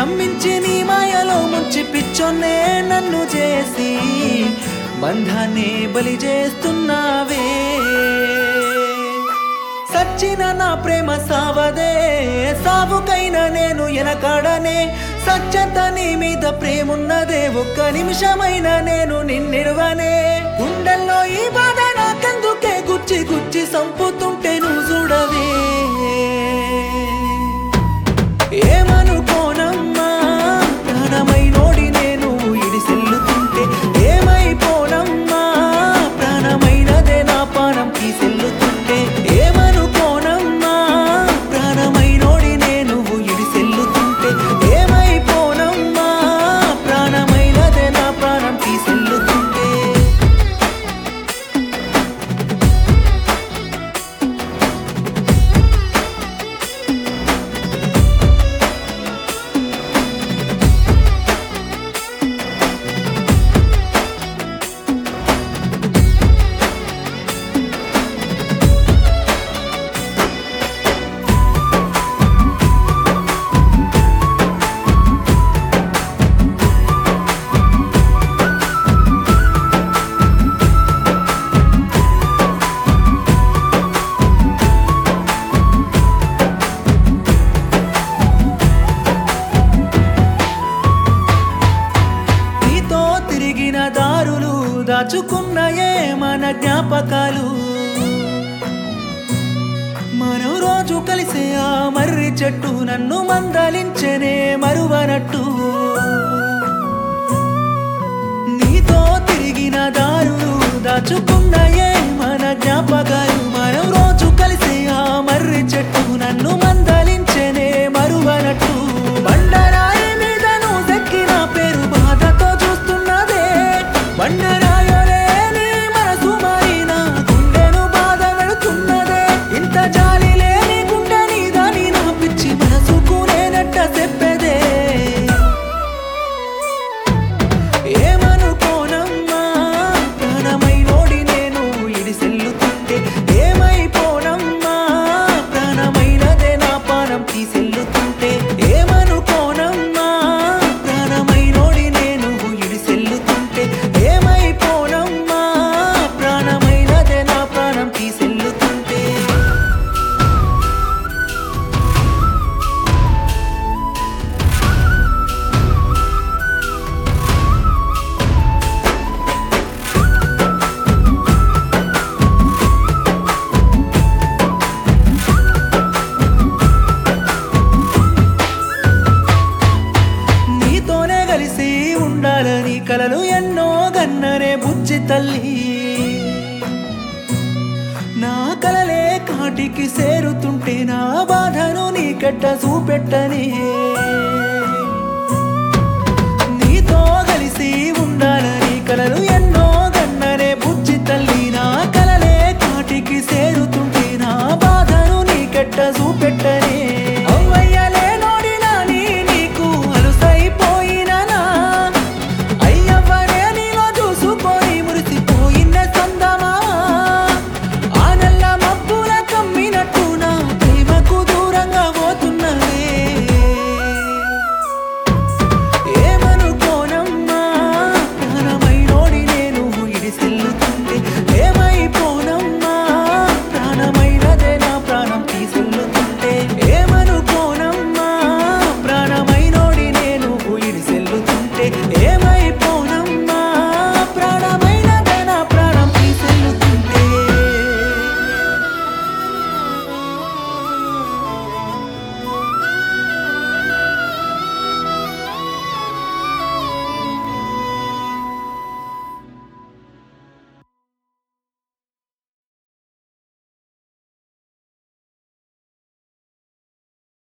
నమ్మించి నీ మాయలో ముంచి పిచ్చొన్నే నన్ను చేసి బంధాన్ని బలి చేస్తున్నావే సచ్చిన నా ప్రేమ సావదే సావుకైనా నేను ఎనకాడనే సత్యంత నీ మీద ప్రేమున్నదే ఒక్క నిమిషమైన నేను నిన్నిడవనే గుండెల్లో ఈ బాధ నాకెందుకే గుచ్చి గుచ్చి సంపుతుంటే నువ్వు చూడవే ఏమనుకోనమ్మా ప్రాణమై నోడి నేను ఇడిసెల్లుతుంటే ఏమైపోనమ్మా ప్రాణమైనదే నా పానం తీసెల్లుతుంటే ఏమనుకోనమ్మా ప్రాణమై నోడి నేను ఇడిసెల్లుతుంటే ఏమైపోనమ్మా ప్రాణమైనదే నా ప్రాణం తీసెల్లుతుంటే నీతో తిరిగిన దారులు దాచుకున్నయే మన జ్ఞాపకాలు మనం రోజు కలిసే ఆ మర్రి చెట్టు నన్ను మందలించనే మరువనట్టు నీతో తిరిగిన దారులు దాచుకున్నయే మన జ్ఞాపకాలు మనం రోజు కలిసే ఆ మర్రి చెట్టు నన్ను మందలించనే మరువనట్టు బండరాయి మీద నువ్వు దక్కిన పేరు బాధతో చూస్తున్నదే బండరాయలే నీ మనసు మారిన గుండెను బాధ పెడుతున్నదే ఇంత జాలి లేని గుండె నీదని నా పిచ్చి మనసుకు నేనట్ట చెప్పేదే ఏమనుకోనమ్మా ప్రాణమై నోడి నేను ఇడిసెల్లుతుంటే ఏమైపోనమ్మా ప్రాణమైనదే నా పానం తీసెల్లుతుంటే ఏమనుకోనమ్మా ప్రాణమై నోడి నేను ఇడిసెల్లుతుంటే ఏమైపోనమ్మా ప్రాణమైనదే నా ప్రాణం తీసెల్లుతుంటే నీతోనే కలిసి ఉండాలని కలలు ఎన్నో గన్ననే బుజ్జి తల్లి నా కలలే కాటికి సేరుతుంటే నా బాధను నీకెట్ట చూపెట్టని